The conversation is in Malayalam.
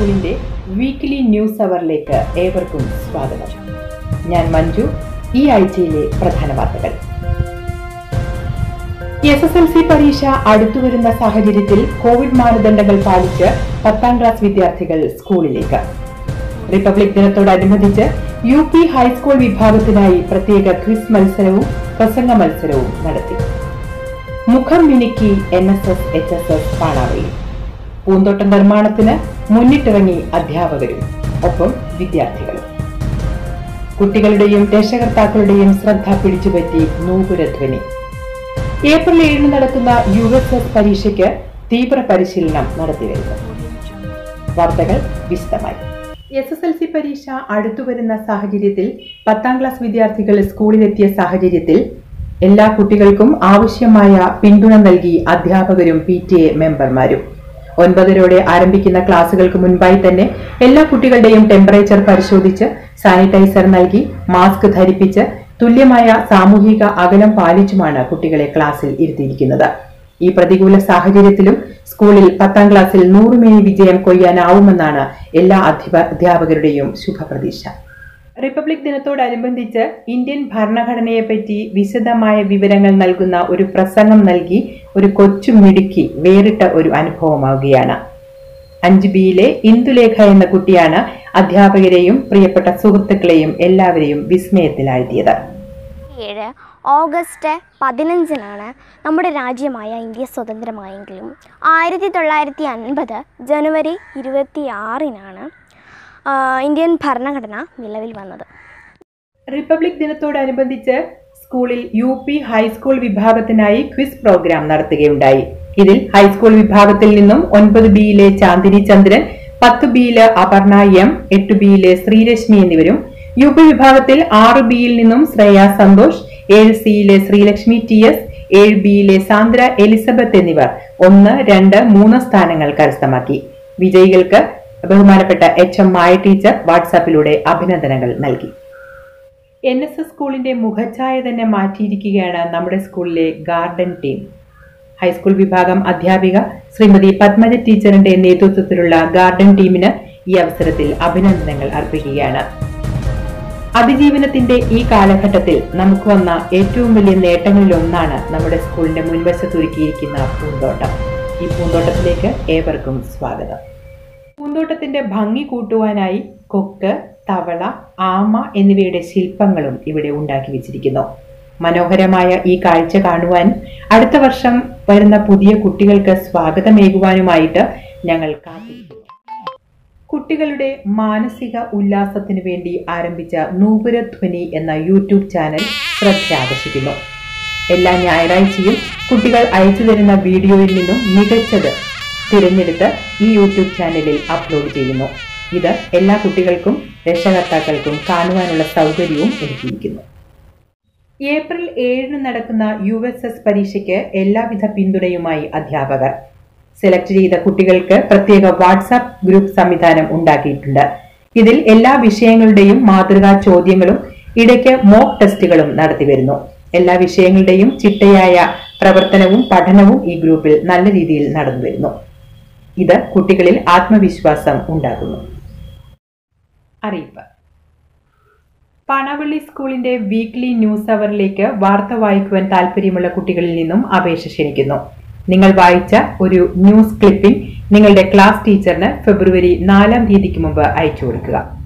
സ്കൂളിന്റെ വീക്കിലി ന്യൂസ് അവറിലേക്ക് ഏവർക്കും സ്വാഗതം ഞാൻ മഞ്ജു ഈ ആഴ്ചയിലെ പ്രധാന വാർത്തകൾ എസ് എസ് എൽ സി പരീക്ഷ അടുത്തുവരുന്ന സാഹചര്യത്തിൽ കോവിഡ് മാനദണ്ഡങ്ങൾ പാലിച്ച് പത്താം ക്ലാസ് വിദ്യാർത്ഥികൾ സ്കൂളിലേക്ക് റിപ്പബ്ലിക് ദിനത്തോടനുബന്ധിച്ച് യു പി ഹൈസ്കൂൾ വിഭാഗത്തിനായി പ്രത്യേക ക്വിസ് മത്സരവും പ്രസംഗ മത്സരവും നടത്തി മുഖം മിനുക്കി N S S H S S Panavally പൂന്തോട്ട നിർമ്മാണത്തിന് മുന്നിട്ടിറങ്ങി അധ്യാപകരും ഒപ്പം വിദ്യാർത്ഥികളും കുട്ടികളുടെയും രക്ഷകർത്താക്കളുടെയും ശ്രദ്ധ പിടിച്ചുപറ്റി നൂപുരധ്വനി ഏപ്രിൽ ഏഴിന് നടക്കുന്ന യു എസ് എസ് പരീക്ഷയ്ക്ക് തീവ്ര പരിശീലനം നടത്തിവരുന്നു വാർത്തകൾ വിശദമായി എസ് എസ് എൽ സി പരീക്ഷ അടുത്തുവരുന്ന സാഹചര്യത്തിൽ പത്താം ക്ലാസ് വിദ്യാർത്ഥികൾ സ്കൂളിലെത്തിയ സാഹചര്യത്തിൽ എല്ലാ കുട്ടികൾക്കും ആവശ്യമായ പിന്തുണ നൽകി അധ്യാപകരും പി ടി എ മെമ്പർമാരും ഒൻപതരോടെ ആരംഭിക്കുന്ന ക്ലാസുകൾക്ക് മുൻപായി തന്നെ എല്ലാ കുട്ടികളുടെയും ടെമ്പറേച്ചർ പരിശോധിച്ച് സാനിറ്റൈസർ നൽകി മാസ്ക് ധരിപ്പിച്ച് തുല്യമായ സാമൂഹിക അകലം പാലിച്ചുമാണ് കുട്ടികളെ ക്ലാസ്സിൽ ഇരുത്തിയിരിക്കുന്നത് ഈ പ്രതികൂല സാഹചര്യത്തിലും സ്കൂളിൽ പത്താം ക്ലാസ്സിൽ നൂറുമേനി വിജയം കൊയ്യാനാവുമെന്നാണ് എല്ലാ അധ്യാപ- അധ്യാപകരുടെയും ശുഭപ്രതീക്ഷ റിപ്പബ്ലിക് ദിനത്തോടനുബന്ധിച്ച് ഇന്ത്യൻ ഭരണഘടനയെപ്പറ്റി വിശദമായ വിവരങ്ങൾ നൽകുന്ന ഒരു പ്രസംഗം നൽകി ഒരു കൊച്ചു മിടുക്കി വേറിട്ട ഒരു അനുഭവമാവുകയാണ് അഞ്ച് ബിയിലെ ഇന്ദുലേഖ എന്ന കുട്ടിയാണ് അധ്യാപകരെയും പ്രിയപ്പെട്ട സുഹൃത്തുക്കളെയും എല്ലാവരെയും വിസ്മയത്തിലാഴ്ത്തിയത് ഏഴ് ഓഗസ്റ്റ് പതിനഞ്ചിനാണ് നമ്മുടെ രാജ്യമായ ഇന്ത്യ സ്വതന്ത്രമായെങ്കിലും ആയിരത്തി തൊള്ളായിരത്തി അൻപത് ജനുവരി ഇരുപത്തി ആറിനാണ് ഇന്ത്യൻ ഭരണഘടന നിലവിൽ വന്നത് റിപ്പബ്ലിക് ദിനത്തോടനുബന്ധിച്ച് സ്കൂളിൽ യു പി ഹൈസ്കൂൾ വിഭാഗത്തിനായി ക്വിസ് പ്രോഗ്രാം നടത്തുകയുണ്ടായി ഇതിൽ ഹൈസ്കൂൾ വിഭാഗത്തിൽ നിന്നും ഒൻപത് ബിയിലെ ചാന്ദിനി ചന്ദ്രൻ പത്ത് ബിയിലെ അപർണ എം എട്ട് ബിയിലെ ശ്രീരശ്മി എന്നിവരും യു പി വിഭാഗത്തിൽ ആറ് ബിയിൽ നിന്നും ശ്രേയ സന്തോഷ് ഏഴ് സിയിലെ ശ്രീലക്ഷ്മി ടി എസ് ഏഴ് ബിയിലെ സാന്ദ്ര എലിസബത്ത് എന്നിവർ ഒന്ന് രണ്ട് മൂന്ന് സ്ഥാനങ്ങൾ കരസ്ഥമാക്കി വിജയികൾക്ക് ബഹുമാനപ്പെട്ട എച്ച് എം മായ ടീച്ചർ വാട്സാപ്പിലൂടെ അഭിനന്ദനങ്ങൾ നൽകി എൻ എസ് എസ് സ്കൂളിന്റെ മുഖഛായ തന്നെ മാറ്റിയിരിക്കുകയാണ് നമ്മുടെ സ്കൂളിലെ ഗാർഡൻ ടീം ഹൈസ്കൂൾ വിഭാഗം അധ്യാപിക ശ്രീമതി പത്മജ ടീച്ചറിന്റെ നേതൃത്വത്തിലുള്ള ഗാർഡൻ ടീമിന് ഈ അവസരത്തിൽ അഭിനന്ദനങ്ങൾ അർപ്പിക്കുകയാണ് അതിജീവനത്തിന്റെ ഈ കാലഘട്ടത്തിൽ നമുക്ക് വന്ന ഏറ്റവും വലിയ നേട്ടങ്ങളിലൊന്നാണ് നമ്മുടെ സ്കൂളിന്റെ മുൻവശത്തൊരുക്കിയിരിക്കുന്ന പൂന്തോട്ടം ഈ പൂന്തോട്ടത്തിലേക്ക് ഏവർക്കും സ്വാഗതം പൂന്തോട്ടത്തിന്റെ ഭംഗി കൂട്ടുവാനായി കൊക്ക് തവള ആമ എന്നിവയുടെ ശില്പങ്ങളും ഇവിടെ ഉണ്ടാക്കി വെച്ചിരിക്കുന്നു മനോഹരമായ ഈ കാഴ്ച കാണുവാൻ അടുത്ത വർഷം വരുന്ന പുതിയ കുട്ടികൾക്ക് സ്വാഗതമേകുവാനുമായിട്ട് ഞങ്ങൾ കാത്തിരിക്കുന്നു കുട്ടികളുടെ മാനസിക ഉല്ലാസത്തിനു വേണ്ടി ആരംഭിച്ച നൂപുരധ്വനി എന്ന യൂട്യൂബ് ചാനൽ ശ്രദ്ധ ആകർഷിക്കുന്നു എല്ലാ ഞായറാഴ്ചയും കുട്ടികൾ അയച്ചു തരുന്ന വീഡിയോയിൽ നിന്നും മികച്ചത് തിരഞ്ഞെടുത്ത് ഈ യൂട്യൂബ് ചാനലിൽ അപ്ലോഡ് ചെയ്യുന്നു ഇത് എല്ലാ കുട്ടികൾക്കും രക്ഷകർത്താക്കൾക്കും കാണുവാനുള്ള സൗകര്യവും ഒരുക്കിയിരിക്കുന്നു ഏപ്രിൽ ഏഴിന് നടക്കുന്ന യു എസ് എസ് പരീക്ഷയ്ക്ക് എല്ലാവിധ പിന്തുണയുമായി അധ്യാപകർ സെലക്ട് ചെയ്ത കുട്ടികൾക്ക് പ്രത്യേക വാട്സാപ്പ് ഗ്രൂപ്പ് സംവിധാനം ഉണ്ടാക്കിയിട്ടുണ്ട് ഇതിൽ എല്ലാ വിഷയങ്ങളുടെയും മാതൃകാ ചോദ്യങ്ങളും ഇടയ്ക്ക് മോക്ക് ടെസ്റ്റുകളും നടത്തിവരുന്നു എല്ലാ വിഷയങ്ങളുടെയും ചിട്ടയായ പ്രവർത്തനവും പഠനവും ഈ ഗ്രൂപ്പിൽ നല്ല രീതിയിൽ നടന്നുവരുന്നു ഇത് കുട്ടികളിൽ ആത്മവിശ്വാസം ഉണ്ടാക്കുന്നു അറിയിപ്പ് പാണാവള്ളി സ്കൂളിന്റെ വീക്ക്ലി ന്യൂസ് അവറിലേക്ക് വാർത്ത വായിക്കുവാൻ താല്പര്യമുള്ള കുട്ടികളിൽ നിന്നും അപേക്ഷ ക്ഷണിക്കുന്നു നിങ്ങൾ വായിച്ച ഒരു ന്യൂസ് ക്ലിപ്പിംഗ് നിങ്ങളുടെ ക്ലാസ് ടീച്ചറിന് ഫെബ്രുവരി നാലാം തീയതിക്ക് മുമ്പ് അയച്ചു കൊടുക്കുക